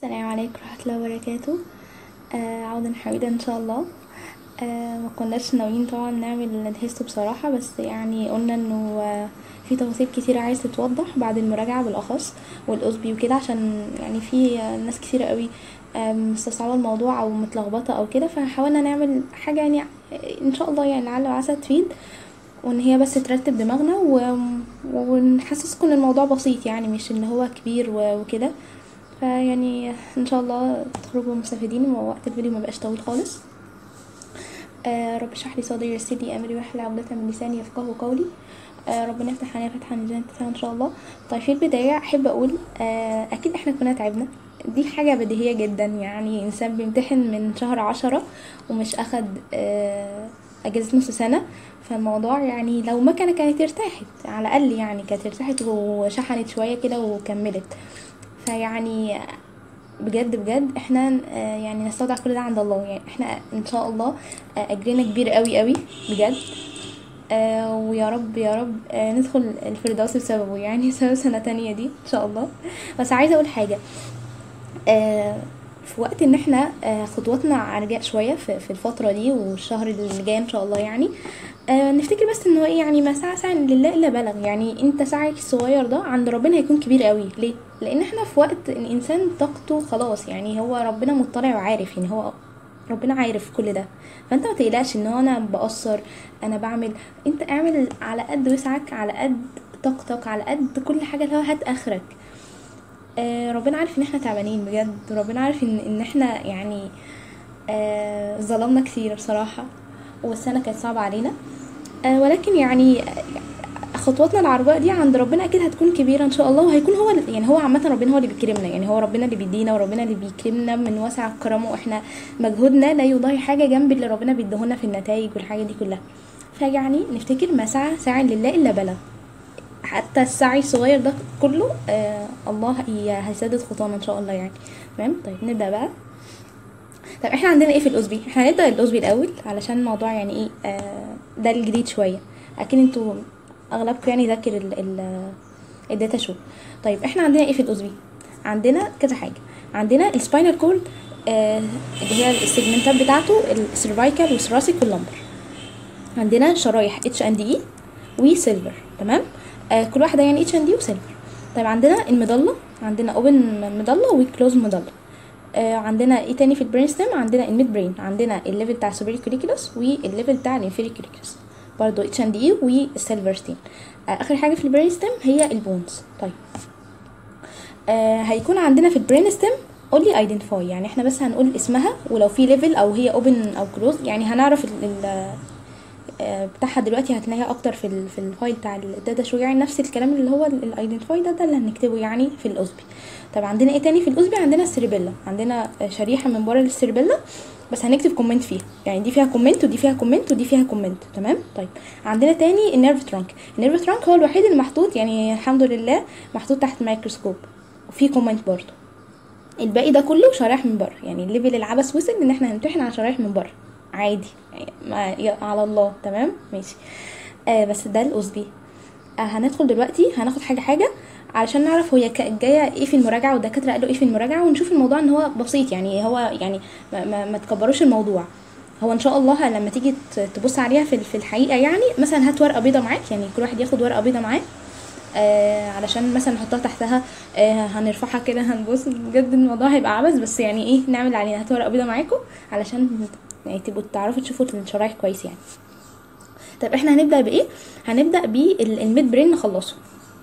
السلام عليكم ورحمة الله وبركاته آه عودا حميدا ان شاء الله آه ما كناش ناويين طبعا نعمل الهيستو بصراحة بس يعني قلنا انه آه في تفاصيل كتيرة عايز تتوضح بعد المراجعة بالاخص والاسبي وكده عشان يعني في آه ناس كتيرة قوي آه مستصعبة الموضوع او متلخبطة او كده فحاولنا نعمل حاجة يعني ان شاء الله يعني لعل وعسى تفيد وان هي بس ترتب دماغنا و... ونحسسكم ان الموضوع بسيط يعني مش ان هو كبير و- وكده فيعني ان شاء الله تخرجوا مستفيدين ووقت الفيديو ما بقاش طويل خالص آه رب اشرح لي صدري ويسر لي امري واحلل عقدة من لساني يفقهوا قولي آه ربنا يفتح علينا فتحا من جنة ان شاء الله طيب في البداية احب اقول آه اكيد احنا كنا تعبنا دي حاجة بديهية جدا يعني انسان بيمتحن من شهر عشرة ومش اخد آه اجازة نص سنة فالموضوع يعني لو مكنة كانت ارتاحت على الاقل يعني كانت ارتاحت وشحنت شوية كده وكملت فيعني بجد بجد احنا آه، يعني نستودع كل ده عند الله يعني احنا ان شاء الله آه، اجرنا كبير قوي قوي بجد آه ويا رب يا رب آه ندخل الفردوس بسببه يعني بسبب سنة تانية دي ان شاء الله بس عايزة اقول حاجة آه في وقت ان احنا آه خطواتنا عرجاء شوية في, في الفترة دي والشهر اللي جاي ان شاء الله يعني آه نفتكر بس ان هو ايه يعني ما سعى سعي لله الا بلغ يعني انت سعيك الصغير ده عند ربنا هيكون كبير قوي ليه لان احنا في وقت الانسان طاقته خلاص يعني هو ربنا مطلع وعارف يعني هو ربنا عارف كل ده فانت ما تقلقش ان هو انا بقصر انا بعمل انت اعمل على قد وسعك على قد طاقتك على قد كل حاجه اللي هو هات اخرك آه ربنا عارف ان احنا تعبانين بجد ربنا عارف ان ان احنا يعني آه ظلمنا كتير بصراحه والسنه كانت صعبه علينا آه ولكن يعني آه، خطواتنا العرجاء دي عند ربنا اكيد هتكون كبيره ان شاء الله وهيكون هو يعني هو عامه ربنا هو اللي بيكرمنا يعني هو ربنا اللي بيدينا وربنا اللي بيكرمنا من واسع كرمه واحنا مجهودنا لا يضاهي حاجه جنب اللي ربنا بيديهولنا في النتائج والحاجه دي كلها فيعني نفتكر ما سعى سعي لله الا بلغ حتى السعي الصغير ده كله آه الله ي- هيسدد خطانا ان شاء الله يعني تمام طيب نبدا بقى طب احنا عندنا ايه في الاسبي احنا هنبدا الاسبي الاول علشان الموضوع يعني ايه آه ده الجديد شويه اكيد انتوا اغلبكم يعني ذاكر ال ال الداتا شو طيب احنا عندنا ايه في الاسبي عندنا كذا حاجه عندنا السباينال كورد آه اللي هي السيجمنتات بتاعته السيرفايكال والثراسيك واللمبر عندنا شرايح اتش اند اي وسيلفر تمام آه كل واحده يعني اتش اند اي وسيلفر طيب عندنا المضله عندنا اوبن مضله وكلوز مضله آه عندنا ايه تاني في البرين ستيم عندنا الميد برين عندنا الليفل بتاع السوبري كوليكولوس والليفل بتاع الانفيري كوليكولوس برضو اتش اند اي والسيلفرستين آه اخر حاجه في البرين ستيم هي البونز طيب آه هيكون عندنا في البرين ستيم only identify يعني احنا بس هنقول اسمها ولو في ليفل او هي open او close يعني هنعرف ال ال آه، بتاعها دلوقتي هتلاقيها اكتر في ال في الفايل بتاع الداتا شو يعني نفس الكلام اللي هو الايدنتيفاي ده ده اللي هنكتبه يعني في الاوزبي طب عندنا ايه تاني في الاوزبي عندنا السيربيلا عندنا آه، شريحه من بره السيربيلا بس هنكتب كومنت فيها يعني دي فيها كومنت ودي فيها كومنت ودي فيها كومنت تمام طيب عندنا تاني النيرف ترانك النيرف ترانك هو الوحيد اللي محطوط يعني الحمد لله محطوط تحت الميكروسكوب وفي كومنت برضه الباقي ده كله شرايح من بره يعني الليفل العبث وصل ان احنا هنمتحن على شرايح من بره عادي يعني ما يا- على الله تمام ماشي آه بس ده الاسبي آه هندخل دلوقتي هناخد حاجه حاجه علشان نعرف هي ك- جايه ايه في المراجعه والدكاتره قالوا ايه في المراجعه ونشوف الموضوع ان هو بسيط يعني هو يعني ما, ما, ما تكبروش الموضوع هو ان شاء الله لما تيجي ت- تبص عليها في في الحقيقه يعني مثلا هات ورقه بيضه معاك يعني كل واحد ياخد ورقه بيضه معاه آه علشان مثلا نحطها تحتها آه هنرفعها كده هنبص بجد الموضوع هيبقى عبث بس يعني ايه نعمل علينا هاتوا ورقه بيضه معاكم علشان يعني تبقوا تعرفوا تشوفوا الشرايح كويس يعني طيب احنا هنبدا بايه هنبدا بالميد برين نخلصه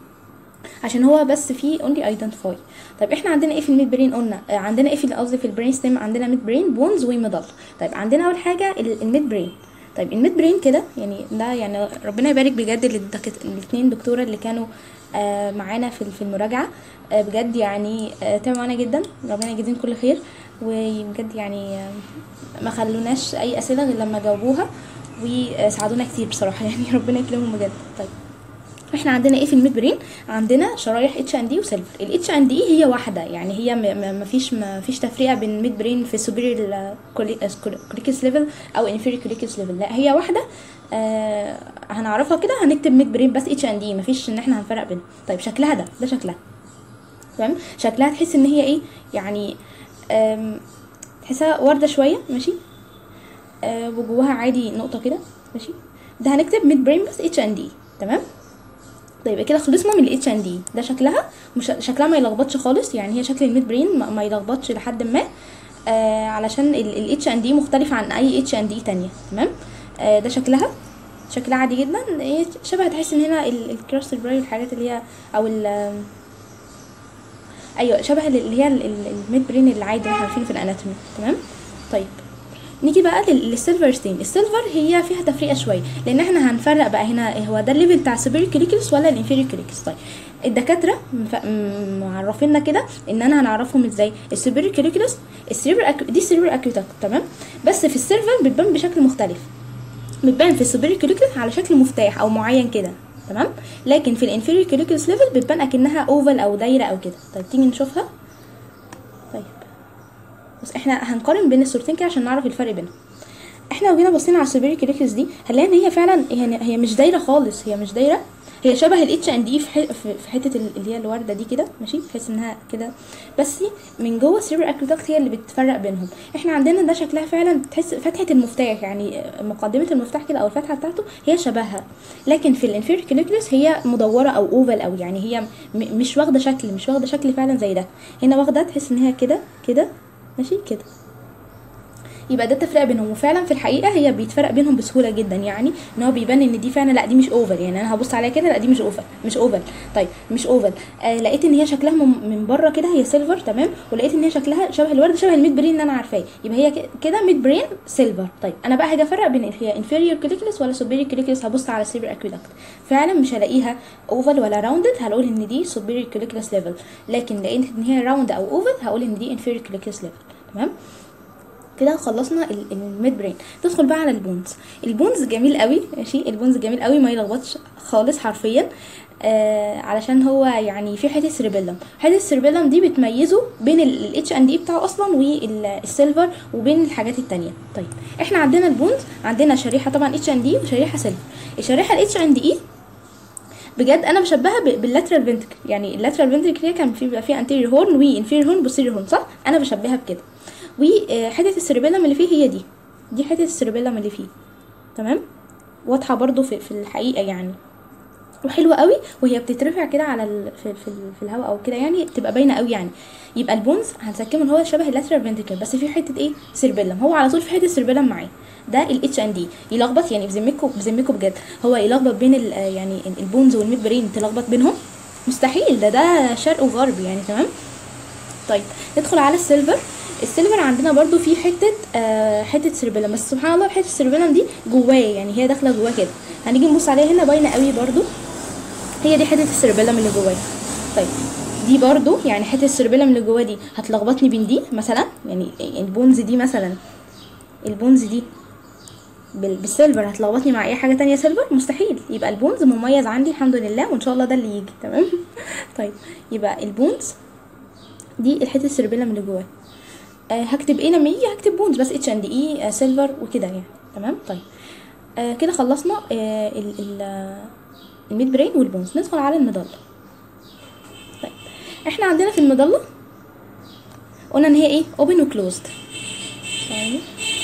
عشان هو بس فيه اونلي ايدنتيفاي طيب احنا عندنا ايه في الميد برين قلنا آه عندنا ايه في قصدي في البرين ستيم عندنا ميد برين بونز ومضل طيب عندنا اول حاجه ال- الميد برين طيب الميد برين كده يعني ده يعني ربنا يبارك بجد الاثنين دكتوره اللي كانوا آه معانا في في المراجعه آه بجد يعني آه تعبوا معانا جدا ربنا يجزيهم كل خير وبجد يعني آه ما خلوناش اي اسئله غير لما جاوبوها وساعدونا كتير بصراحه يعني ربنا يكرمهم بجد طيب احنا عندنا ايه في الميد برين عندنا شرايح اتش ان دي وسيلفر الاتش ان دي هي واحده يعني هي ما فيش ما فيش تفرقه بين ميد برين في سوبيريور كوليكس ليفل او انفيريور كوليكس ليفل لا هي واحده آه هنعرفها كده هنكتب ميد برين بس اتش ان دي مفيش ان احنا هنفرق بينهم طيب شكلها ده ده شكلها تمام شكلها تحس ان هي ايه يعني آم، تحسها ورده شويه ماشي آه وجواها عادي نقطه كده ماشي ده هنكتب ميد برين بس اتش ان دي تمام طيب يبقى كده خلصنا من الاتش ان دي ده شكلها مش شكلها ما يلخبطش خالص يعني هي شكل الميد برين ما, ما يلخبطش لحد ما آه علشان الاتش ان دي مختلف عن اي اتش ان دي تانية تمام آه ده شكلها شكلها عادي جدا إيه شبه تحس ان هنا الكراست براي والحاجات اللي هي او ال ايوه شبه اللي هي الميد برين العادي اللي احنا عارفينه في الاناتومي تمام طيب نيجي بقى لل- للسيلفر ستين السيلفر هي فيها تفرقه شويه لان احنا هنفرق بقى هنا هو ده الليفل بتاع السوبيريور كليكلس ولا الانفيريور كليكلس طيب الدكاتره مف- م- معرفيننا كده ان انا هنعرفهم ازاي السوبيريور كليكلس السيريبر أكو... دي السيريبر اكيوتاك تمام بس في السيرفر بتبان بشكل مختلف بتبان في السوبيريور كليكلس على شكل مفتاح او معين كده تمام لكن في الانفيريور كليكلس ليفل بتبان اكنها اوفال او دايره او كده طيب تيجي نشوفها طيب بس احنا هنقارن بين الصورتين كده عشان نعرف الفرق بينهم احنا لو جينا بصينا على السوبيريور كليكلس دي هنلاقي ان هي فعلا هي, هي مش دايره خالص هي مش دايره هي شبه الاتش ان دي في ح- في في حته ال- اللي هي الورده دي كده ماشي تحس انها كده بس من جوه السيريبر اكويدكت هي اللي بتفرق بينهم احنا عندنا ده شكلها فعلا تحس فتحه المفتاح يعني مقدمه المفتاح كده او الفتحه بتاعته هي شبهها لكن في الانفيريور كليكلس هي مدوره او اوفال او يعني هي م- مش واخده شكل مش واخده شكل فعلا زي ده هنا واخده تحس ان هي كده كده ماشي كده يبقى ده التفرقه بينهم وفعلا في الحقيقه هي بيتفرق بينهم بسهوله جدا يعني ان هو بيبان ان دي فعلا لا دي مش اوفر يعني انا هبص عليها كده لا دي مش اوفر مش اوفر طيب مش اوفر آه لقيت ان هي شكلها من, من بره كده هي سيلفر تمام ولقيت ان هي شكلها شبه الورد شبه الميد برين اللي انا عارفاه يبقى هي ك- كده ميد برين سيلفر طيب انا بقى هاجي افرق بين هي انفيريور كليكلس ولا سوبيريور كليكلس هبص على السيبر اكويدكت فعلا مش هلاقيها اوفال ولا راوندد هقول ان دي سوبيريور كليكلس ليفل لكن لقيت ان هي راوند او اوفال هقول ان دي انفيريور كليكلس ليفل تمام كده خلصنا ال- الميد برين ندخل بقى على البونز البونز جميل قوي ماشي البونز جميل قوي ما يلخبطش خالص حرفيا آه علشان هو يعني في حته سيربيلم حته السيربيلم دي بتميزه بين الاتش ان دي بتاعه اصلا والسيلفر وبين الحاجات التانية طيب احنا عندنا البونز عندنا شريحه طبعا اتش ان دي وشريحه سيلفر الشريحه الاتش ان دي بجد انا بشبهها ب- باللاترال فنتركل يعني اللاترال فنتركل هي كان في بيبقى فيها انتيريور هورن وانفيريور هورن بوستيريور هورن صح انا بشبهها بكده وحته السيربيلم اللي فيه هي دي دي حته السيربيلم اللي فيه تمام واضحه برضو في, في الحقيقه يعني وحلوه قوي وهي بتترفع كده على ال... في, في, ال- في الهواء او كده يعني تبقى باينه قوي يعني يبقى البونز هنسكمه ان هو شبه اللاترال فنتركل بس في حته ايه سيربيلم هو على طول في حته سيربيلم معاه ده الاتش ان دي يلخبط يعني بذمتكم بذمتكم بجد هو يلخبط بين ال... يعني البونز والميد برين تلخبط بينهم مستحيل ده ده شرق وغرب يعني تمام طيب ندخل على السيلفر السيلفر عندنا برضو في حته آه حته سيربيلم بس سبحان الله حته السيربيلم دي جواه يعني هي داخله جواه كده هنيجي نبص عليها هنا باينه قوي برضو هي دي حته السيربيلم اللي جواه طيب دي برضو يعني حته السيربيلم اللي جواه دي هتلخبطني بين دي مثلا يعني البونز دي مثلا البونز دي بال- بالسيلفر هتلخبطني مع اي حاجه تانية سيلفر مستحيل يبقى البونز مميز عندي الحمد لله وان شاء الله ده اللي يجي تمام طيب يبقى البونز دي الحته السيربيلم اللي جواه آه هكتب ايه لما يجي هكتب بونز بس اتش اند اي سيلفر وكده يعني تمام طيب آه كده خلصنا آه ال ال آه، الميد برين والبونز ندخل على المظله طيب احنا عندنا في المظله قلنا ان هي ايه اوبن وكلوزد ثواني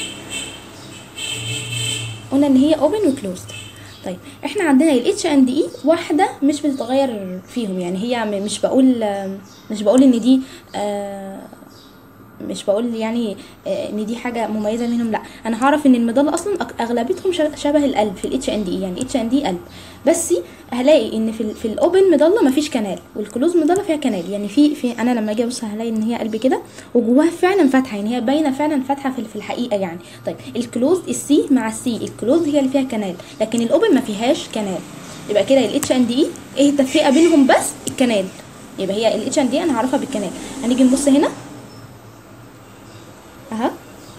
قلنا ان هي اوبن وكلوزد طيب احنا عندنا الاتش اند اي واحده مش بتتغير فيهم يعني هي م- مش بقول آه، مش بقول ان دي آه، مش بقول يعني آه، ان دي حاجه مميزه منهم لا انا هعرف ان المظله اصلا أك- اغلبيتهم ش- شبه القلب في الاتش ان دي يعني اتش ان دي قلب بس هلاقي ان في ال في الاوبن مظله مفيش كنال والكلوز مظله فيها كنال يعني في في انا لما اجي ابص هلاقي ان هي قلب كده وجواها فعلا فتحه يعني هي باينه فعلا فتحه في في الحقيقه يعني طيب الكلوز السي مع السي الكلوز هي اللي فيها كنال لكن الاوبن ما فيهاش كنال يبقى كده الاتش ان دي ايه التفرقه بينهم بس الكنال يبقى هي الاتش ان دي انا هعرفها بالكنال هنيجي نبص هنا اها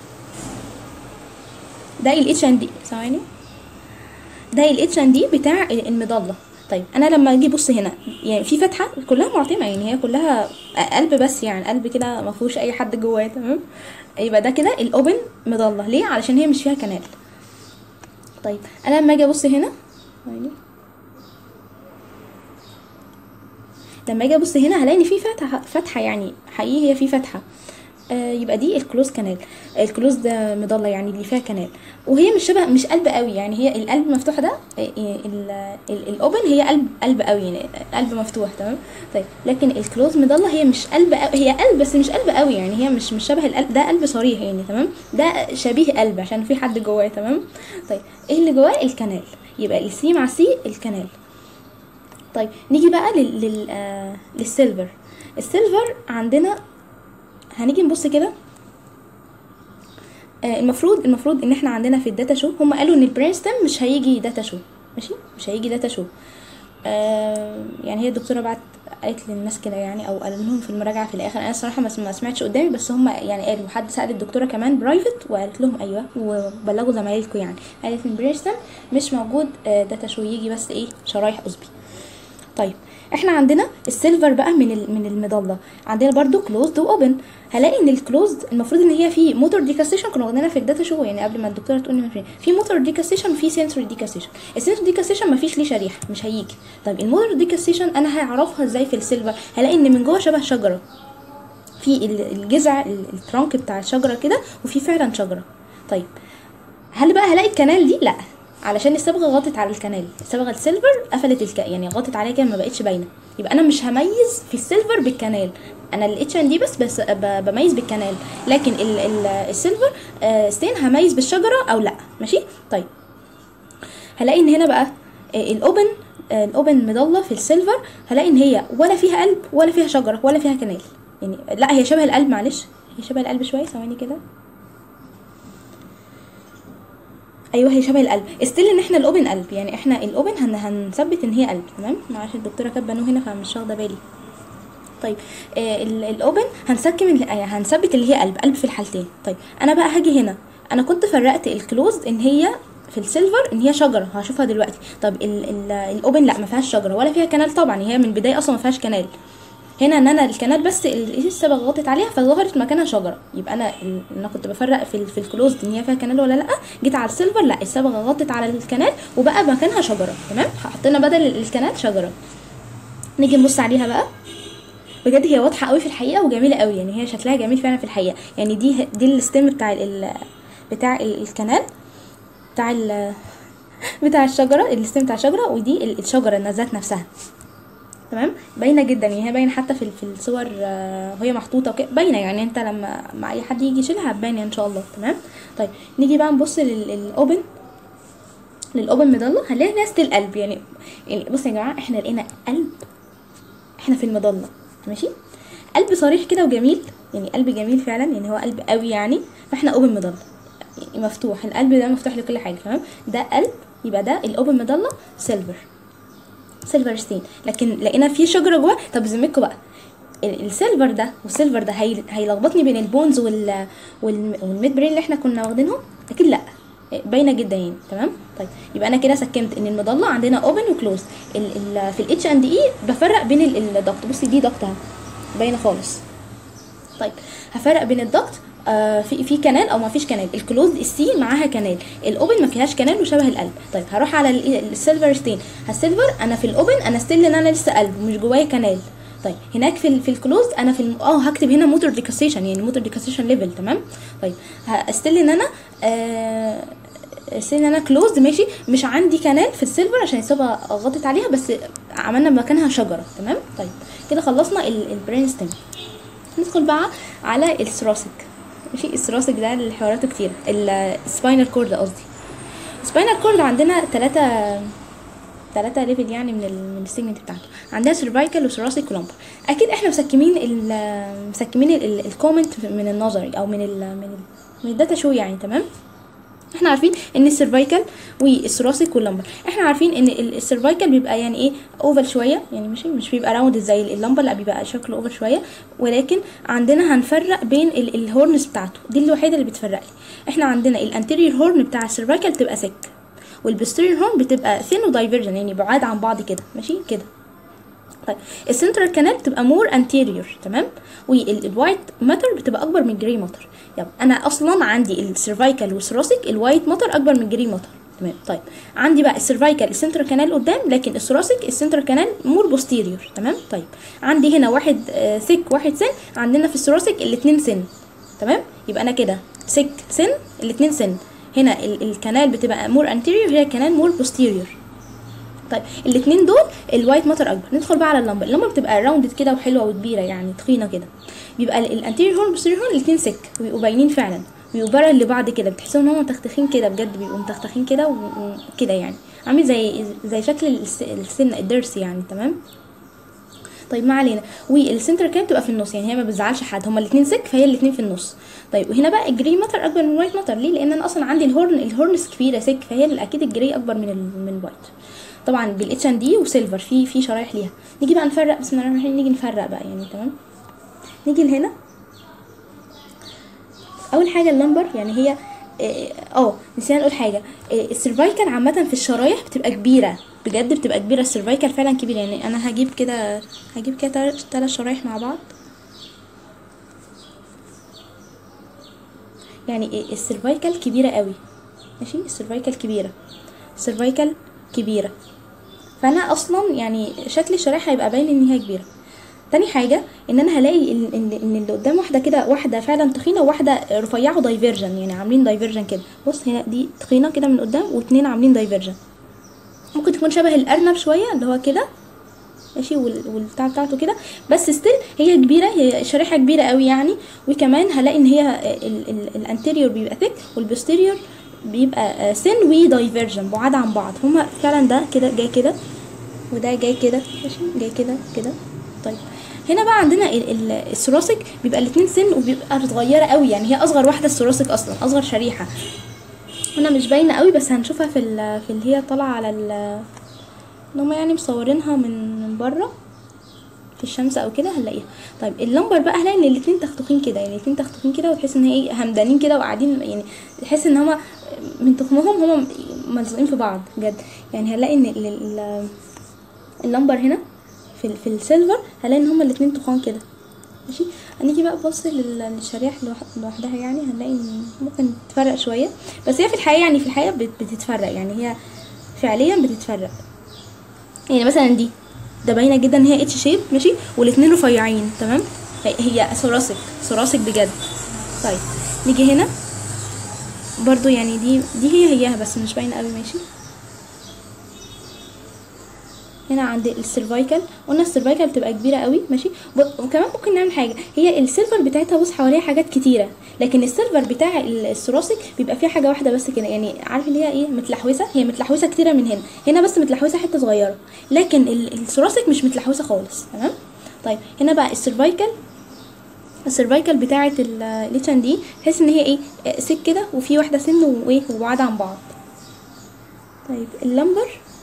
ده الاتش ان دي ثواني ده الاتش ان دي بتاع المظله طيب انا لما اجي ابص هنا يعني في فتحه كلها معتمه يعني هي كلها قلب بس يعني قلب كده ما فيهوش اي حد جواه تمام يبقى ده كده الاوبن مظله ليه علشان هي مش فيها كنال طيب انا لما اجي ابص هنا ثواني لما اجي ابص هنا هلاقي ان في فتحه فتحه يعني حقيقي هي في فتحه آه يبقى دي الكلوز كانال الكلوز ده مضله يعني اللي فيها كانال وهي مش شبه مش قلب قوي يعني هي القلب مفتوح ده آه، ال- ال- الاوبن هي قلب قلب قوي يعني قلب مفتوح تمام طيب لكن الكلوز مضله هي مش قلب قوي هي قلب بس مش قلب قوي يعني هي مش مش شبه القلب ده قلب صريح يعني تمام ده شبيه قلب عشان في حد جواه تمام طيب ايه اللي جواه الكنال يبقى السي مع سي الكنال طيب نيجي بقى لل, لل... آه... للسيلفر السيلفر عندنا هنيجي نبص كده آه المفروض المفروض ان احنا عندنا في الداتا شو هم قالوا ان البرين ستيم مش هيجي داتا شو ماشي مش هيجي داتا شو آه يعني هي الدكتوره بعت قالت للناس كده يعني او قال لهم في المراجعه في الاخر انا الصراحه ما ما سمعتش قدامي بس هم يعني قالوا حد سال الدكتوره كمان برايفت وقالت لهم ايوه وبلغوا زمايلكم يعني قالت ان البرين ستيم مش موجود آه داتا شو يجي بس ايه شرايح قصبي طيب احنا عندنا السيلفر بقى من ال- من المضله عندنا برضو كلوزد واوبن هلاقي ان الكلوزد المفروض ان هي في موتور ديكاستيشن كنا واخدينها في الداتا شو يعني قبل ما الدكتوره تقول لي في موتور ديكاستيشن وفي سنسوري ديكاستيشن السنسوري ديكاستيشن مفيش ليه شريحه مش هيجي طيب الموتور ديكاستيشن انا هعرفها ازاي في السيلفر هلاقي ان من جوه شبه شجره في ال- الجذع ال- الترانك بتاع الشجره كده وفي فعلا شجره طيب هل بقى هلاقي الكنال دي لا علشان الصبغه غطت على الكنال الصبغه السيلفر قفلت الك... يعني غطت عليها كده ما بقتش باينه يبقى انا مش هميز في السيلفر بالكنال انا الاتش ان دي بس بس ب... بميز بالكنال لكن ال... ال... السيلفر آه ستين هميز بالشجره او لا ماشي طيب هلاقي ان هنا بقى آه، الاوبن آه، الاوبن مضله في السيلفر هلاقي ان هي ولا فيها قلب ولا فيها شجره ولا فيها كنال يعني لا هي شبه القلب معلش هي شبه القلب شويه ثواني كده ايوه هي شبه القلب استيل ان احنا الاوبن قلب يعني احنا الاوبن هن هنثبت ان هي قلب تمام معلش الدكتوره كاتبه نو هنا فمش واخده بالي طيب آه ال- الاوبن هنسكم ال- آه، هنثبت اللي هي قلب قلب في الحالتين طيب انا بقى هاجي هنا انا كنت فرقت الكلوز ان هي في السيلفر ان هي شجره هشوفها دلوقتي طب ال ال الاوبن لا ما فيهاش شجره ولا فيها كنال طبعا هي من البدايه اصلا ما فيهاش كنال هنا ان انا الكنال بس ال- الصبغه غطت عليها فظهرت مكانها شجره يبقى انا ال- انا كنت بفرق في ال- في الكلوز ان هي فيها كنال ولا لا جيت على السيلفر لا الصبغه غطت على الكنال وبقى مكانها شجره تمام حطينا بدل ال- الكنال شجره نيجي نبص عليها بقى بجد هي واضحه قوي في الحقيقه وجميله قوي يعني هي شكلها جميل فعلا في الحقيقه يعني دي دي الستيم بتاع ال بتاع ال- الكنال بتاع ال بتاع الشجره الستيم بتاع الشجره ودي ال- الشجره ذات نفسها تمام باينه جدا يعني هي باينه حتى في في الصور آه، وهي محطوطه وكده باينه يعني انت لما مع اي حد يجي يشيلها هتبان ان شاء الله تمام طيب نيجي بقى نبص لل- للاوبن للاوبن مضله هنلاقي ناس القلب يعني يعني بصوا يا جماعه احنا لقينا قلب احنا في المضله ماشي قلب صريح كده وجميل يعني قلب جميل فعلا يعني هو قلب قوي يعني فاحنا اوبن مضله يعني مفتوح القلب ده مفتوح لكل حاجه تمام ده قلب يبقى ده الاوبن مضله سيلفر سيلفر ستين لكن لقينا في شجره جوه طب ذمتكم بقى ال- السيلفر ده والسيلفر ده هي... هيلخبطني بين البونز وال... وال... والميد برين اللي احنا كنا واخدينهم اكيد لا باينه جدا يعني تمام طيب يبقى انا كده سكمت ان المضله عندنا اوبن وكلوز ال... ال... في الاتش اند اي بفرق بين ال- الضغط بصي دي ضغط اهي باينه خالص طيب هفرق بين الضغط آه في في كنال او ما فيش كنال الكلوز السي معاها كنال الاوبن ما فيهاش كنال وشبه القلب طيب هروح على ال- السيلفر ستين السيلفر انا في الاوبن انا ستيل ان انا لسه قلب ومش جوايا كنال طيب هناك في ال- في الكلوز انا في الم- اه هكتب هنا موتور ديكاستيشن يعني موتور ديكاستيشن ليفل تمام طيب ستيل ان انا آه ستيل ان انا كلوزد ماشي مش عندي كنال في السيلفر عشان الصبغه غطت عليها بس عملنا مكانها شجره تمام طيب كده خلصنا البرين ستيم ندخل بقى على الثراسك ماشي الثراسك ده اللي حواراته كتير السباينال كورد قصدي السباينال كورد عندنا ثلاثة ثلاثة ليفل يعني من ال من السيجمنت بتاعته عندنا سيرفايكال وثراسك ولامبر اكيد احنا مسكمين ال مسكمين الكومنت من النظري او من ال من ال من الداتا شو يعني تمام احنا عارفين ان السيرفايكال والثراسك واللمبر احنا عارفين ان ال- السيرفايكال بيبقى يعني ايه اوفل شويه يعني مش مش بيبقى راوند زي اللمبر لا بيبقى شكله اوفل شويه ولكن عندنا هنفرق بين ال- الهورنز بتاعته دي الوحيده اللي بتفرق لي احنا عندنا الانتيريور هورن بتاع السيرفايكال بتبقى سك والبستيريور هورن بتبقى ثين ودايفرجن يعني بعاد عن بعض كده ماشي كده طيب السنترال كانال بتبقى مور انتيريور تمام والوايت ماتر بتبقى اكبر من الجري ماتر يلا انا اصلا عندي السيرفايكال والثراسك الوايت ماتر اكبر من الجري ماتر تمام طيب عندي بقى السيرفايكال السنترال كانال قدام لكن الثوراسيك السنترال كانال مور بوستيريور تمام طيب عندي هنا واحد آه ثيك واحد سن عندنا في الثوراسيك الاثنين سن تمام يبقى انا كده ثيك سن الاثنين سن هنا ال- الكانال بتبقى مور انتيريور هي الكانال مور بوستيريور طيب الاثنين دول الوايت ماتر اكبر ندخل بقى على اللمبر اللمبر بتبقى راوندد كده وحلوه وكبيره يعني تخينه كده بيبقى الانتيريور هورن والبوستيريور هورن الاثنين سك وبيبقوا باينين فعلا بيبقوا بارل لبعض كده بتحسوا ان هم متختخين كده بجد بيبقوا متختخين كده و- وكده يعني عامل زي زي شكل الس- السن الضرس يعني تمام طيب ما علينا والسنتر كام بتبقى في النص يعني هي ما بتزعلش حد هما الاثنين سك فهي الاثنين في النص طيب وهنا بقى الجري ماتر اكبر من الوايت ماتر ليه لان انا اصلا عندي الهورن الهورنز كبيره سك فهي اكيد الجري اكبر من ال... من الوايت طبعا بالاتش ان دي وسيلفر في في شرايح ليها نيجي بقى نفرق بسم الله الرحمن الرحيم نيجي نفرق بقى يعني تمام نيجي لهنا اول حاجه اللمبر يعني هي اه آه، نسينا نقول حاجه آه، السيرفايكال عامه في الشرايح بتبقى كبيره بجد بتبقى كبيره السيرفايكال فعلا كبير يعني انا هجيب كده هجيب كده ثلاث شرايح مع بعض يعني إيه، السيرفايكال كبيره قوي ماشي السيرفايكال كبيره السيرفايكال كبيره فانا اصلا يعني شكل الشرايح هيبقى باين ان هي كبيره تاني حاجه ان انا هلاقي ان ان إن اللي قدام واحده كده واحده فعلا تخينه وواحده رفيعه دايفرجن يعني عاملين دايفرجن كده بص هنا دي تخينه كده من قدام واتنين عاملين دايفرجن ممكن تكون شبه الارنب شويه اللي هو كده ماشي وال- والبتاع بتاعته كده بس ستيل هي كبيره هي شريحه كبيره قوي يعني وكمان هلاقي ان هي الانتيريور بيبقى ثيك والبوستيريور بيبقى سن ودايفرجن بعاد عن بعض هما فعلا ده كده جاي كده وده جاي كده ماشي جاي كده كده طيب هنا بقى عندنا ال- ال- الثوراسيك بيبقى الاتنين سن وبيبقى صغيره قوي يعني هي اصغر واحده الثوراسيك اصلا اصغر شريحه هنا مش باينه قوي بس هنشوفها في ال- في اللي هي طالعه على ال ان هما يعني مصورينها من من بره في الشمس او كده هنلاقيها طيب اللمبر بقى هنلاقي ان الاتنين تختخين كده يعني الاتنين تختخين كده وتحس ان هي ايه همدانين كده وقاعدين يعني تحس ان هما من تخمهم هما ملزوقين في بعض بجد يعني هنلاقي ان ال- ال- اللمبر هنا في ال- في السيلفر هنلاقي ان هما الاتنين تخان كده ماشي هنيجي بقى نبص لل- للشريحة لوح- لوحدها يعني هنلاقي ان ممكن تتفرق شوية بس هي في الحقيقة يعني في الحقيقة بت- بتتفرق يعني هي فعليا بتتفرق يعني مثلا دي ده باينه جدا ان هي اتش شيب ماشي والاتنين رفيعين تمام هي- هي ثوراسيك ثوراسيك بجد طيب نيجي هنا برضو يعني دي دي هي هيها بس مش باينه قوي ماشي هنا عند السيرفايكال قلنا السيرفايكال بتبقى كبيره قوي ماشي ب- وكمان ممكن نعمل حاجه هي السيلفر بتاعتها بص حواليها حاجات كتيره لكن السيلفر بتاع ال- الثوراسيك بيبقى فيها حاجه واحده بس كده يعني عارف اللي هي ايه متلحوسه هي متلحوسه كتيره من هنا هنا بس متلحوسه حته صغيره لكن ال- الثوراسيك مش متلحوسه خالص تمام طيب هنا بقى السيرفايكال السيرفايكال بتاعه الاتش ان دي تحس ان هي ايه آه، سك كده وفي واحده سن وايه وبعاد عن بعض طيب اللمبر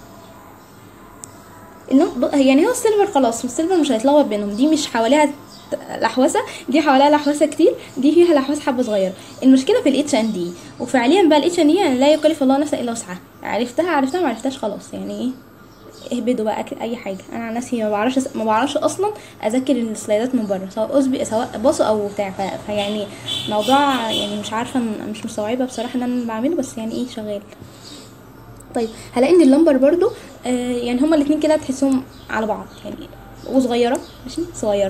اللم- ب- يعني هو السيلفر خلاص السيلفر مش هيتلخبط بينهم دي مش حواليها ت- لحوسه دي حواليها لحوسه كتير دي فيها لحوسه حبه صغيره المشكله في الاتش ان دي وفعليا بقى الاتش ان دي يعني لا يكلف الله نفسا الا وسعها عرفتها عرفتها ما عرفتهاش خلاص يعني ايه اهبدوا بقى أك- اي حاجه انا عن نفسي ما بعرفش ما بعرفش اصلا اذاكر السلايدات من بره سواء أسبق سواء باص او بتاع ف- فيعني موضوع يعني مش عارفه إن- مش مستوعبه بصراحه ان انا بعمله بس يعني ايه شغال طيب هلاقي ان اللمبر برضو آه يعني هما الاتنين كده تحسهم على بعض يعني وصغيره ماشي صغيره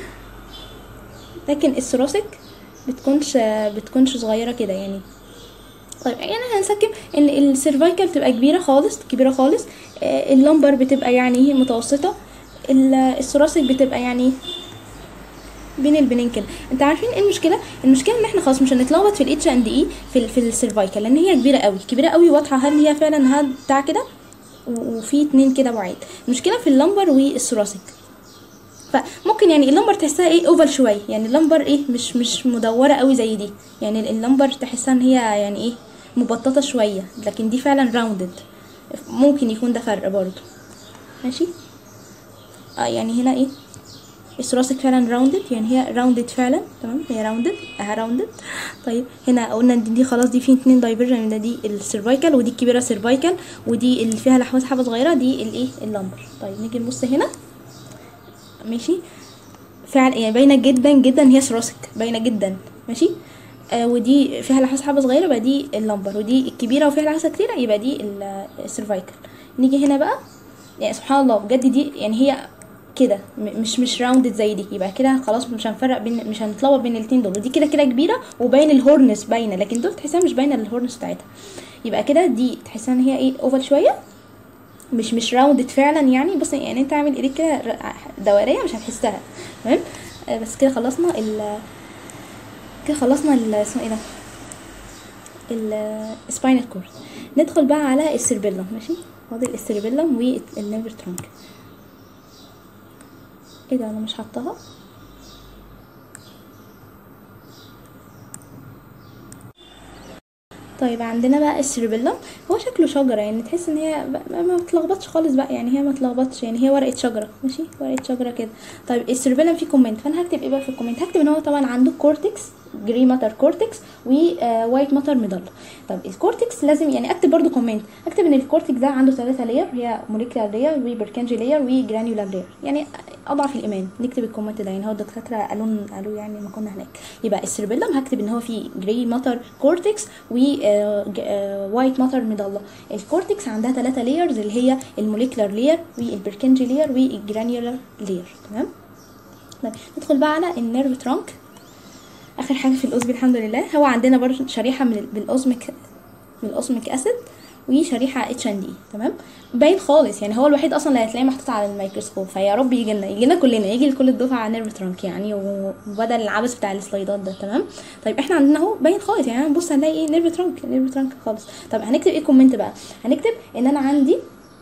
لكن الثوراسيك بتكونش بتكونش صغيره كده يعني طيب يعني هنسكب ان السيرفايكال بتبقى كبيره خالص كبيره خالص آه، اللمبر بتبقى يعني متوسطه ال- الثوراسيك بتبقى يعني بين البنين كده انت عارفين ايه المشكله المشكله ان احنا خلاص مش هنتلخبط في الاتش اند اي في ال- في السيرفايكال لان هي كبيره قوي كبيره قوي واضحه هل هي فعلا هاد بتاع كده و- وفي اتنين كده بعيد المشكله في اللمبر والثوراسيك فممكن يعني اللمبر تحسها ايه اوفال شويه يعني اللمبر ايه مش مش مدوره قوي زي دي يعني اللمبر تحسها ان هي يعني ايه مبططه شويه لكن دي فعلا راوندد ممكن يكون ده فرق برضو ماشي اه يعني هنا ايه الثوراسيك فعلا راوندد يعني هي راوندد فعلا تمام هي راوندد اها راوندد طيب هنا قلنا ان دي خلاص دي في اتنين دايفرجن ده دي السيرفايكال ودي الكبيره سيرفايكال ودي اللي فيها لحوات حبه صغيره دي الايه اللمبر طيب نيجي نبص هنا ماشي فعلا يعني باينه جدا جدا هي ثوراسيك باينه جدا ماشي آه ودي فيها لحوسه حبه صغيره يبقى دي اللمبر ودي الكبيره وفيها لحوسه كتيره يبقى دي السيرفايكل نيجي هنا بقى يعني سبحان الله بجد دي يعني هي كده م- مش مش راوندد زي دي يبقى كده خلاص مش هنفرق بين مش هنتلخبط بين الاتنين دول ودي كده كده كبيره وباين الهورنس باينه لكن دول تحسها مش باينه الهورنس بتاعتها يبقى كده دي تحسها ان هي ايه اوفل شويه مش مش راوندد فعلا يعني بص يعني انت عامل ايديك كده ر- دوريه مش هتحسها تمام آه، بس كده خلصنا ال كده خلصنا ال اسمه ايه ده السباينال كورد ندخل بقى على السيربيلم ماشي فاضل السيربيلم والنيرف ترانك ايه ده انا مش حطاها طيب عندنا بقى السيربيلم هو شكله شجره يعني تحس ان هي ب- ما ما بتلخبطش خالص بقى يعني هي ما تلخبطش يعني هي ورقه شجره ماشي ورقه شجره كده طيب السيربيلم فيه كومنت فانا هكتب ايه بقى في الكومنت هكتب ان هو طبعا عنده كورتكس جري ماتر كورتكس ووايت ماتر ميدالا طب الكورتكس لازم يعني اكتب برضو كومنت اكتب ان الكورتكس ده عنده ثلاثه لاير هي موليكولار لاير وبركنجي لاير وجرانيولار لاير يعني اضعف الايمان نكتب الكومنت ده يعني هو الدكاتره قالوا قالوا يعني ما كنا هناك يبقى السيربيلم هكتب ان هو فيه جري ماتر كورتكس ووايت ماتر ميدالا الكورتكس عندها ثلاثه لايرز اللي هي الموليكولار لاير والبركنجي لاير والجرانيولار لاير تمام طيب ندخل بقى على النيرف ترانك اخر حاجه في الاوزبي الحمد لله هو عندنا برضه شريحه من ال- بالاوزميك من الاوزميك اسيد وشريحه اتش ان دي تمام باين خالص يعني هو الوحيد اصلا اللي هتلاقيه محطوط على الميكروسكوب فيا رب يجي لنا يجي لنا كلنا يجي لكل الدفعه على نيرف ترانك يعني وبدل العبث بتاع السلايدات ده تمام طيب احنا عندنا اهو باين خالص يعني بص هنلاقي ايه نيرف ترانك نيرف ترانك خالص طب هنكتب ايه كومنت بقى هنكتب ان انا عندي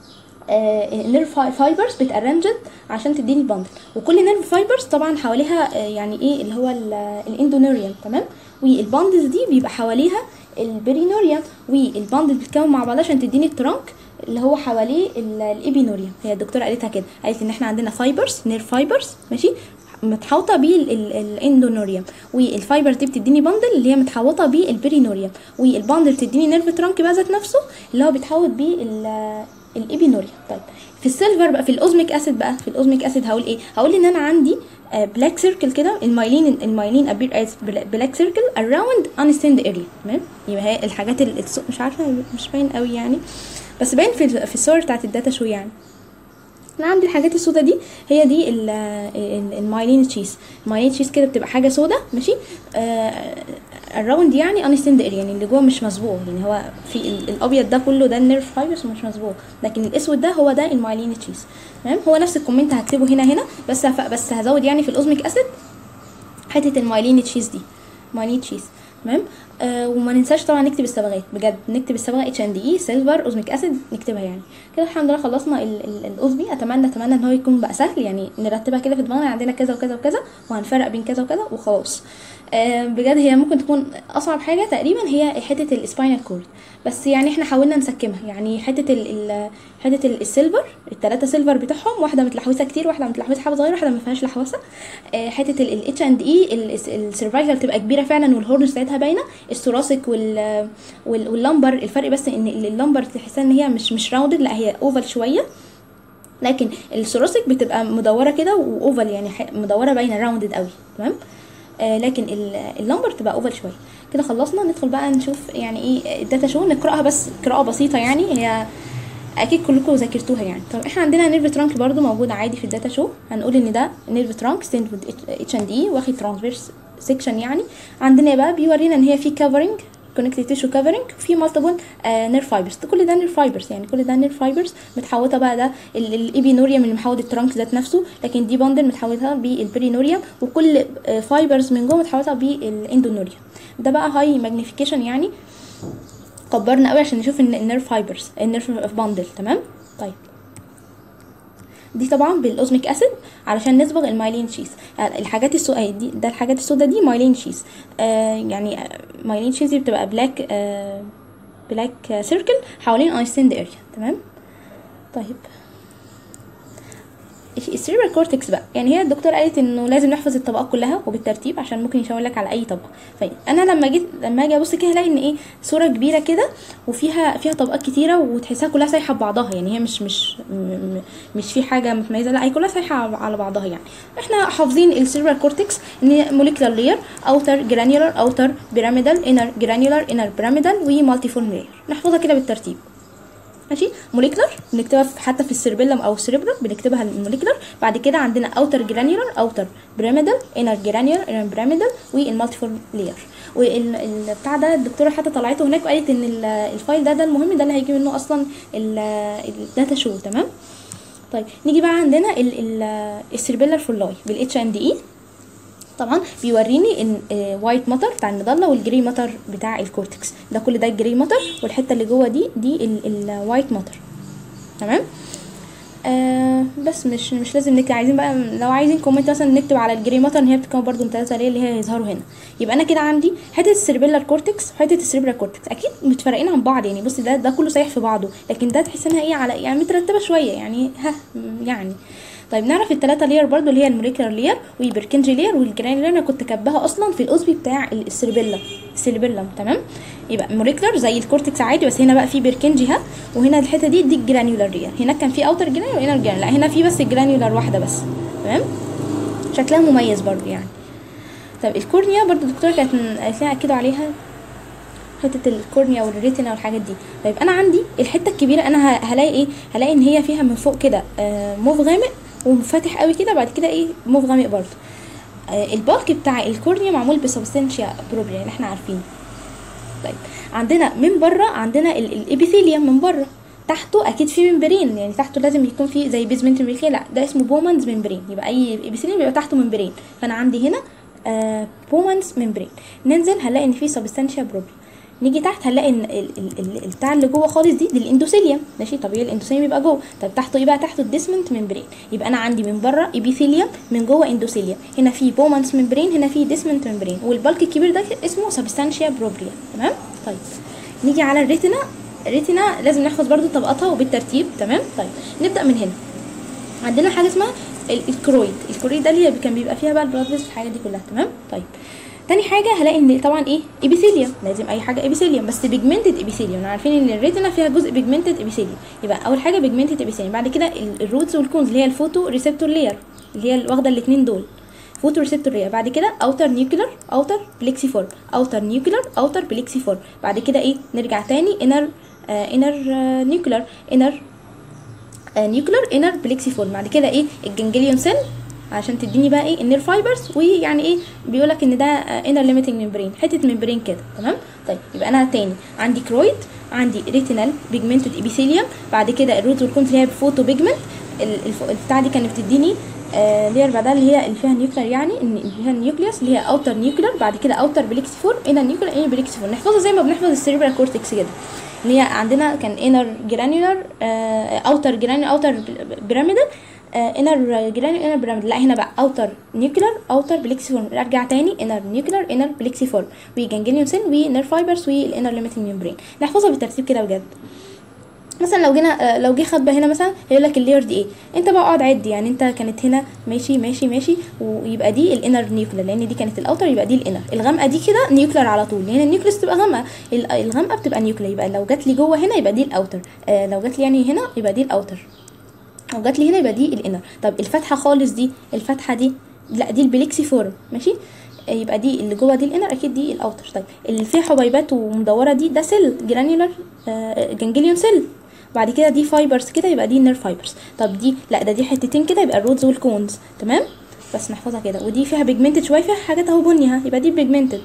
نيرف فايبرز بتارنجد عشان تديني البندل وكل نيرف فايبرز طبعا حواليها آه، يعني ايه اللي هو الاندونوريوم تمام والباندلز دي بيبقى حواليها البرينوريوم والباندل بتتكون مع بعضها عشان تديني الترانك اللي هو حواليه ال- الابينوريوم هي الدكتوره قالتها كده قالت ان احنا عندنا فايبرز نيرف فايبرز ماشي متحوطه بالاندونوريوم والفايبرز دي بتديني باندل اللي هي متحوطه بالبرينوريوم والباندل بتديني نيرف ترانك بقى ذات نفسه اللي هو بيتحوط بيه ال- الابينوريوم طيب في السيلفر بقى في الاوزميك اسيد بقى في الاوزميك اسيد هقول ايه هقول ان انا عندي بلاك سيركل كده المايلين المايلين ابير از بلاك سيركل اراوند انستند اريا تمام يبقى هي الحاجات اللي مش عارفه مش باين قوي يعني بس باين في في الصور بتاعت الداتا شو يعني انا عندي الحاجات السودا دي هي دي ال- ال- المايلين تشيز المايلين تشيز كده بتبقى حاجه سودا ماشي الراوند يعني انستند اريا يعني اللي جوه مش مسبوق يعني هو في ال- الابيض ده كله ده النيرف فايبرز مش مسبوق لكن الاسود ده هو ده المايلين تشيز تمام هو نفس الكومنت هكتبه هنا هنا بس هف- بس هزود يعني في الاوزميك اسيد حته المايلين تشيز دي مايلين تشيز تمام آه وما ننساش طبعا نكتب الصبغات بجد نكتب الصبغه اتش ان دي اي سيلفر اوزميك اسيد نكتبها يعني كده الحمد لله خلصنا ال- ال- الاوزبي اتمنى اتمنى ان هو يكون بقى سهل يعني نرتبها كده في دماغنا عندنا كذا وكذا وكذا وهنفرق بين كذا وكذا وخلاص آه بجد هي ممكن تكون اصعب حاجه تقريبا هي حته السباينال كورد بس يعني احنا حاولنا نسكمها يعني حته ال ال حته ال- السيلفر الثلاثه سيلفر بتاعهم واحده متلحوسه كتير واحده متلحوسه حبه صغيره واحده ما فيهاش لحوسه آه، حته الاتش اند اي السيرفايكال بتبقى كبيره فعلا والهورنز بتاعتها باينه الثوراسيك وال وال- واللمبر الفرق بس ان اللمبر تحسها ان هي مش مش راوندد لا هي اوفال شويه لكن الثوراسيك بتبقى مدوره كده واوفال يعني ح- مدوره باينه راوندد قوي تمام آه لكن ال- اللمبر تبقى اوفال شويه كده خلصنا ندخل بقى نشوف يعني ايه الداتا شو نقراها بس قراءه بسيطه يعني هي اكيد كلكم ذاكرتوها يعني طب احنا عندنا نيرف ترانك برضو موجود عادي في الداتا شو هنقول ان ده نيرف ترانك ستيند اتش ان دي واخد ترانسفيرس سيكشن يعني عندنا بقى بيورينا ان هي في كفرنج كونكتيف تيشو كفرنج وفي مالتيبل نيرف فايبرز كل ده نيرف فايبرز يعني كل ده نيرف فايبرز متحوطه بقى ده الايبينوريوم اللي محوط الترانك ذات نفسه لكن دي باندل متحوطه بالبرينوريوم وكل فايبرز من جوه متحوطه بالاندونوريوم ده بقى هاي ماجنيفيكيشن يعني كبرنا قوي عشان نشوف ان النيرف فايبرز النيرف باندل تمام طيب دي طبعا بالاوزميك اسيد علشان نصبغ المايلين شيز الحاجات السوداء دي ده الحاجات السوداء دي مايلين شيز آه يعني آه، مايلين شيز دي بتبقى بلاك آه بلاك سيركل حوالين ايستند اريا تمام طيب السيريبرال كورتكس بقى يعني هي الدكتور قالت انه لازم نحفظ الطبقات كلها وبالترتيب عشان ممكن يشاور لك على اي طبقه فانا لما جيت لما اجي ابص كده هلاقي ان ايه صوره كبيره كده وفيها فيها طبقات كتيره وتحسها كلها سايحه ببعضها يعني هي مش مش م- م- مش في حاجه متميزه لا هي كلها سايحه على بعضها يعني احنا حافظين السيريبرال كورتكس ان هي موليكولار لير اوتر جرانيولار اوتر بيراميدال انر جرانيولار انر بيراميدال ومالتيفورم لير نحفظها كده بالترتيب ماشي موليكولر بنكتبها في- حتى في السيربيلم او السيربرم بنكتبها الموليكولر بعد كده عندنا اوتر جرانيولار اوتر بيراميدال انر جرانيولار انر بيراميدال والمالتيفورم لير والبتاع ده الدكتوره حتى طلعته هناك وقالت ان ال- الفايل ده ده المهم ده اللي هيجي منه اصلا الداتا شو تمام طيب نيجي بقى عندنا السيربيلر فولاي بالاتش ام دي اي طبعا بيوريني ان وايت ماتر بتاع المظله والجري ماتر بتاع الكورتكس ده كل ده الجري ماتر والحته اللي جوه دي دي الوايت ماتر تمام آه بس مش مش لازم نكتب عايزين بقى لو عايزين كومنت مثلا نكتب على الجري ماتر ان هي بتتكون برضو من ثلاثه ليه اللي هي هيظهروا هنا يبقى انا كده عندي حته السيربيلر كورتكس وحته السيربيلر كورتكس اكيد متفرقين عن بعض يعني بصي ده ده كله سايح في بعضه لكن ده تحس انها ايه على يعني مترتبه شويه يعني ها يعني طيب نعرف الثلاثه لير برضو اللي هي الموليكولار لير والبركنجي لير والجراني لير انا كنت كاتباها اصلا في القصبي بتاع السيربيلا السيربيلم تمام يبقى موليكولار زي الكورتكس عادي بس هنا بقى في بركنجي ها وهنا الحته دي دي الجرانيولار لير هناك كان في اوتر جرانيولار وهنا الجرانيولار لا هنا في بس الجرانيولار واحده بس تمام شكلها مميز برضو يعني طب الكورنيا برضو الدكتوره كانت قالت لنا اكدوا عليها حته الكورنيا والريتنا والحاجات دي طيب انا عندي الحته الكبيره انا ه- هلاقي ايه هلاقي ان هي فيها من فوق كده آه، موف غامق وفاتح قوي كده بعد كده ايه موف غامق برضو آه، البالك بتاع الكورنيا معمول بسبستانشيا بروبريا اللي احنا عارفينه طيب عندنا من بره عندنا ال- الابيثيليوم من بره تحته اكيد في ممبرين يعني تحته لازم يكون في زي بيزمنت ممبرين لا ده اسمه بومانز ممبرين يبقى اي ابيثيليوم بيبقى تحته ممبرين فانا عندي هنا آه بومانز ممبرين ننزل هنلاقي ان في سبستانشيا بروبريا نيجي تحت هنلاقي ان ال- ال- ال- البتاع اللي جوه خالص دي دي الاندوثيليوم ماشي طبيعي الاندوثيليوم يبقى جوه طب تحته ايه بقى تحته الديسمنت ممبرين يبقى انا عندي من بره ابيثيليوم من جوه اندوثيليوم هنا في بومانس ممبرين هنا في ديسمنت ممبرين والبلك الكبير ده اسمه سبستانشيا بروبريا تمام طيب نيجي على الريتنا الريتنا لازم نحفظ برضو طبقاتها وبالترتيب تمام طيب نبدا من هنا عندنا حاجه اسمها ال- الكرويد الكرويد ده اللي كان بيبقى فيها بقى البلاد والحاجات دي كلها تمام طيب تاني حاجه هلاقي ان طبعا ايه ابيثيليوم لازم اي حاجه ابيثيليوم بس بيجمنتد ابيثيليوم احنا عارفين ان الريتنا فيها جزء بيجمنتد ابيثيليوم يبقى اول حاجه بيجمنتد ابيثيليوم بعد كده ال- الروتس والكونز اللي هي الفوتو ريسبتور لير اللي هي واخده الاثنين دول فوتو ريسبتور لير بعد كده اوتر نيوكلر اوتر بليكسي فورم اوتر نيوكلر اوتر بليكسي فورم بعد كده ايه نرجع تاني انر انر نيوكلر انر نيوكلر انر بليكسي فورم بعد كده ايه الجنجليون سيل عشان تديني بقى ايه النير فايبرز ويعني ايه بيقول لك ان ده انر ليميتنج ممبرين حته ممبرين كده تمام طيب يبقى انا تاني عندي كرويد عندي ريتينال بيجمنتد ابيثيليوم بعد كده الروت والكونز اللي هي فوتو بيجمنت البتاع دي كانت بتديني آه لير بعدها اللي هي اللي فيها نيوكلر يعني ان اللي فيها النيوكليوس اللي هي اوتر نيوكلر بعد كده اوتر بليكسي فورم انر نيوكلر انر بليكسي فورم نحفظها زي ما بنحفظ السيريبرال كورتكس كده اللي هي عندنا كان انر جرانيولار اوتر جرانيولار اوتر بيراميدال انر جرانيولار انر بيراميدال لا هنا بقى اوتر نيوكلر اوتر بليكسي فورم ارجع تاني انر نيوكلر انر بليكسي فورم وجانجليون سيل ونير فايبرز والانر ليميتنج ميمبرين نحفظها بالترتيب كده بجد مثلا لو جينا آه، لو جه خطبه هنا مثلا هيقول لك اللير دي ايه انت بقى اقعد عد يعني انت كانت هنا ماشي ماشي ماشي ويبقى دي الانر نيوكلر لان دي كانت الاوتر يبقى دي الانر الغامقه دي كده نيوكلر على طول لان النيوكليس تبقى غامقه ال- الغامقه بتبقى نيوكلر يبقى لو جات لي جوه هنا يبقى دي الاوتر آه لو جات لي يعني هنا يبقى دي الاوتر لو جات لي هنا يبقى دي الانر طب الفتحه خالص دي الفتحه دي لا دي البليكسي فورم ماشي آه، يبقى دي اللي جوه دي الانر اكيد دي الاوتر طيب اللي فيها حبيبات ومدوره دي ده سيل جرانيولار جانجليون سيل بعد كده دي فايبرز كده يبقى دي نير فايبرز طب دي لا ده دي حتتين كده يبقى الرودز والكونز تمام بس نحفظها كده ودي فيها بيجمنتد شويه فيها حاجات اهو بني ها يبقى دي بيجمنتد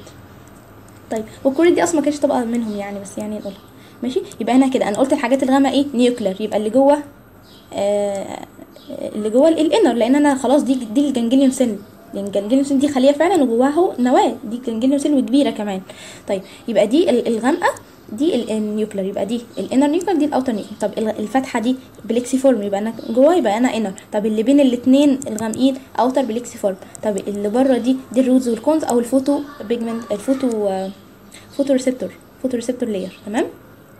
طيب والكوريد دي اصلا ما كانتش طبقه منهم يعني بس يعني نقولها ماشي يبقى هنا كده انا قلت الحاجات الغامقه ايه نيوكلر يبقى اللي جوه آه اللي جوه الانر لان انا خلاص دي دي الجنجليون سيل لان الجنجليون سيل دي خليه فعلا وجواها اهو نواه دي جنجليون سيل وكبيره كمان طيب يبقى دي ال- الغامقه دي ال- النيوكلر يبقى دي الانر نيوكلر دي الاوتر نيوكلر طب ال- الفتحه دي بليكسي فورم يبقى انا جوه يبقى انا انر طب اللي بين الاثنين الغامقين اوتر بليكسي فورم طب اللي بره دي دي الروز والكونز او الفوتو بيجمنت الفوتو آه، فوتو ريسبتور فوتو ريسبتور لاير تمام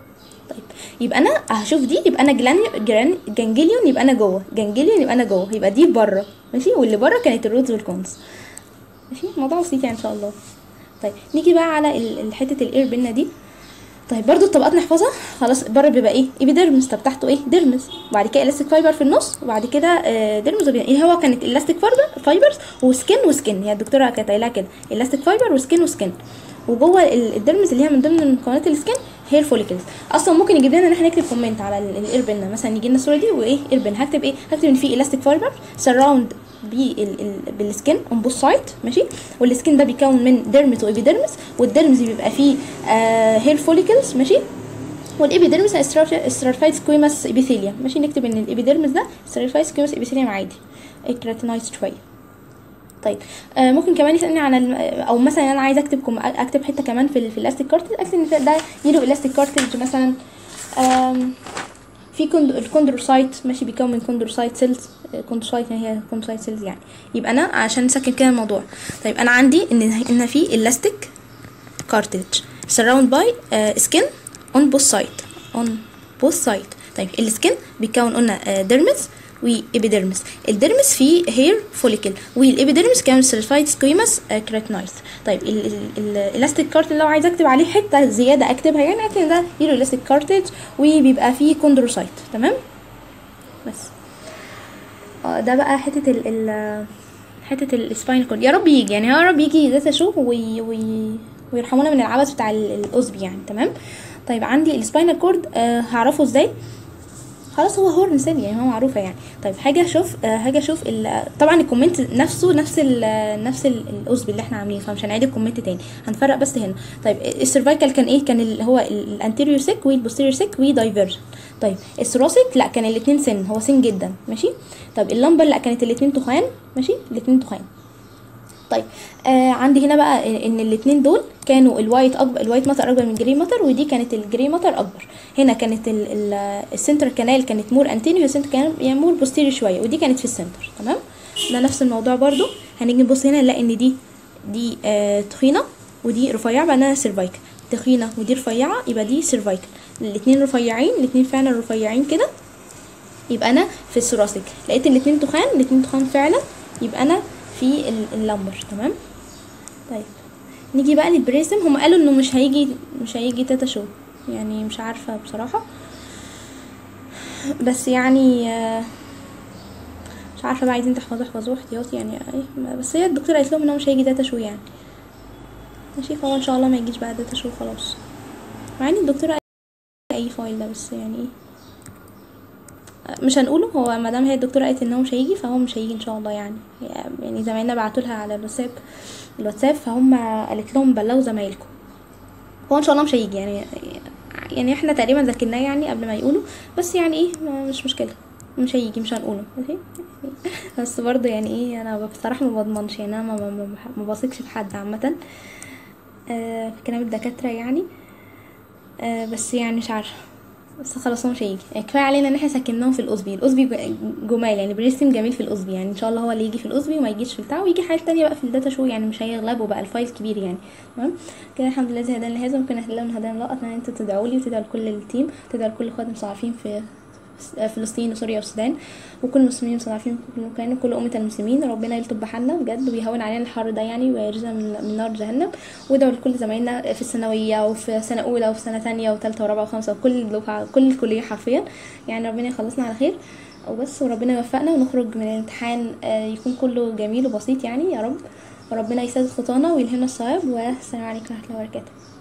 طيب يبقى انا هشوف دي يبقى انا جلان جران جانجليون يبقى انا جوه جانجليون يبقى انا جوه يبقى دي بره ماشي واللي بره كانت الروتس والكونز ماشي الموضوع بسيط يعني ان شاء الله طيب نيجي بقى على ال- ال- حته الاير بينا دي طيب برضو الطبقات نحفظها خلاص بره بيبقى ايه ايبيديرمس طب تحته ايه ديرمس وبعد كده الاستيك فايبر في النص وبعد كده آه، ديرمس وبين- ايه هو كانت الاستيك فايبر فايبرز وسكين وسكين هي الدكتوره كانت قايلها كده الاستيك فايبر وسكين وسكين وجوه ال- الديرمس اللي هي من ضمن مكونات السكين هير فوليكلز اصلا ممكن يجيب لنا ان احنا نكتب كومنت على ال- الايربن مثلا يجي لنا الصوره دي وايه ايربن هكتب ايه هكتب ان في الاستيك فايبر سراوند بالسكين اون بوث سايد ماشي والسكين ده بيكون من ديرمس وابيديرمس والديرمس بيبقى فيه آه هير فوليكلز ماشي والابيديرمس استراتيفايد سكويماس ابيثيليوم ماشي نكتب ان الابيديرمس ده استراتيفايد سكويماس ابيثيليوم عادي كراتينايز شويه طيب آه ممكن كمان يسالني عن الم... او مثلا انا عايزه اكتب كم... اكتب حته كمان في ال... في الاستيك كارتج اكتب ان ده يلو الاستيك كارتج مثلا آم... في كوند... الكوندروسايت ماشي بيكون من كوندروسايت سيلز كوندروسايت يعني هي كوندروسايت سيلز يعني يبقى انا عشان نسكن كده الموضوع طيب انا عندي ان ان في الاستيك كارتج surround by uh, skin on both side on both side طيب السكن بيتكون قلنا ديرمس وإبيديرمس الديرمس فيه هير فوليكل والإبيديرمس كان سيرفايد سكويمس كراتنايز طيب الالاستيك كارتج لو عايزه اكتب عليه حته زياده اكتبها يعني اكتب ده يلو الاستيك كارتج وبيبقى فيه كوندروسايت تمام بس اه ده بقى حته ال ال حته السباين كورد يا رب يجي يعني يا رب يجي ذات شو وي وي ويرحمونا من العبث بتاع ال- القصب يعني تمام طيب عندي السباينال كورد آه هعرفه ازاي خلاص هو هورن سيل يعني هو معروفه يعني طيب حاجه اشوف آه حاجه اشوف ال- طبعا الكومنت نفسه نفس ال نفس ال- القصب اللي احنا عاملينه فمش هنعيد الكومنت تاني هنفرق بس هنا طيب السيرفايكال كان ايه كان اللي هو الانتيريور سيك والبوستيريور سيك ودايفرجن طيب الثوراسيك لا كان الاثنين سن هو سن جدا ماشي طب اللمبر لا كانت الاثنين تخان ماشي الاثنين تخان طيب آه عندي هنا بقى ان الاثنين دول كانوا الوايت اكبر الوايت ماتر اكبر من الجري ماتر ودي كانت الجري ماتر اكبر هنا كانت ال- ال- السنتر كانال كانت مور انتيريور والسنتر كانال يعني مور بوستيريور شويه ودي كانت في السنتر تمام ده نفس الموضوع برضو هنيجي نبص هنا نلاقي ان دي دي آه تخينه ودي رفيعه بقى انها سيرفايكل تخينه ودي رفيعه يبقى دي سيرفايكل الاثنين رفيعين الاثنين فعلا رفيعين كده يبقى انا في الثوراسيك لقيت الاثنين تخان الاثنين تخان فعلا يبقى انا في ال- اللمبر تمام طيب نيجي بقى للبريسم هم قالوا انه مش هيجي مش هيجي تاتا شو يعني مش عارفه بصراحه بس يعني آه، مش عارفه بقى عايزين تحفظوا احفظوه احتياطي يعني ايه بس هي الدكتوره قالت لهم ان هو مش هيجي داتا شو يعني ماشي فهو ان شاء الله ما يجيش بقى داتا شو خلاص مع ان الدكتوره قالت اي فايل ده بس يعني ايه مش هنقوله هو ما دام هي الدكتوره قالت ان هو مش هيجي فهو مش هيجي ان شاء الله يعني يعني زمايلنا بعتوا لها على الواتساب الواتساب فهم قالت لهم بلغوا زمايلكم هو ان شاء الله مش هيجي يعني يعني احنا تقريبا ذاكرناه يعني قبل ما يقولوا بس يعني ايه ما- مش مشكله مش هيجي مش هنقوله ماشي بس برضه يعني ايه انا بصراحه ما بضمنش يعني انا ما, ما, ما, ما بثقش في حد عامه آه في كلام الدكاتره يعني آه بس يعني مش عارفه بس خلاص هو مش هيجي يعني كفايه علينا ان احنا سكناهم في القصبي القصبي ج- جمال يعني بريستم جميل في القصبي يعني ان شاء الله هو اللي يجي في القصبي وما يجيش في بتاع ويجي حاجات تانية بقى في الداتا شو يعني مش هيغلبوا بقى الفايل كبير يعني تمام كده الحمد لله هدانا لهذا ممكن اهلا من هدانا الله اتمنى ان انتوا تدعوا لي وتدعوا لكل التيم تدعوا لكل اخواتنا المستضعفين في فلسطين وسوريا والسودان وكل المسلمين المستضعفين في كل مكان وكل أمة المسلمين ربنا يلطف بحالنا بجد ويهون علينا الحر ده يعني ويرزقنا من, من نار جهنم وادعوا لكل زمايلنا في الثانوية وفي سنة أولى وفي سنة تانية وتالتة ورابعة وخمسة وكل الدفعة كل الكلية حرفيا يعني ربنا يخلصنا على خير وبس وربنا يوفقنا ونخرج من الامتحان آه، يكون كله جميل وبسيط يعني يا رب وربنا يسدد خطانا ويلهمنا الصواب والسلام عليكم ورحمة الله وبركاته